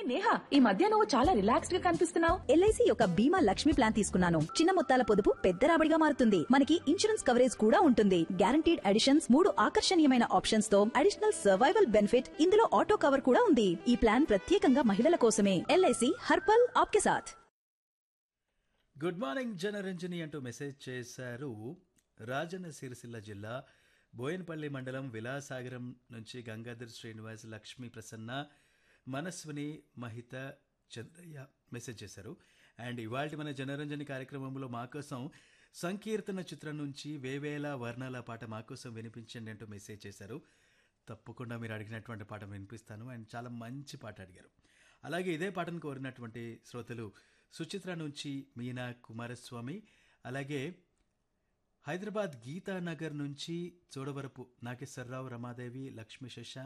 నేహా ఈ మధ్య నువ్వు చాలా రిలాక్స్డ్ గా కనిపిస్తున్నావు ఎల్ఐసి యొక్క బీమా లక్ష్మి ప్లాన్ తీసుకున్నాను చిన్న మొత్తాల పొదుపు పెద్ద రాబడిగా మారుతుంది మనకి ఇన్సూరెన్స్ కవరేజ్ కూడా ఉంటుంది గ్యారంటీడ్ అడిషన్స్ మూడు ఆకర్షణీయమైన ఆప్షన్స్ తో అడిషనల్ సర్వైవల్ బెనిఫిట్ ఇందులో ఆటో కవర్ కూడా ఉంది ఈ ప్లాన్ ప్రత్యేకంగా మహిళల కోసమే ఎల్ఐసి హర్పల్ ఆప్కే సాథ్ గుడ్ మార్నింగ్ జనరంజని అంటూ మెసేజ్ చేశారు రాజన్న సిరిసిల్ల జిల్లా బోయనపల్లి మండలం విలాసాగరం నుంచి గంగాధర్ శ్రీనివాస్ లక్ష్మీ ప్రసన్న మనస్విని మహిత చంద్రయ్య మెసేజ్ చేశారు అండ్ ఇవాళ మన జనరంజని కార్యక్రమంలో మా కోసం సంకీర్తన చిత్రం నుంచి వేవేల వర్ణాల పాట మా కోసం వినిపించండి అంటూ మెసేజ్ చేశారు తప్పకుండా మీరు అడిగినటువంటి పాట వినిపిస్తాను అండ్ చాలా మంచి పాట అడిగారు అలాగే ఇదే పాటను కోరినటువంటి శ్రోతలు సుచిత్ర నుంచి మీనా కుమారస్వామి అలాగే హైదరాబాద్ గీతానగర్ నుంచి చోడవరపు నాగేశ్వరరావు రమాదేవి లక్ష్మీ శశ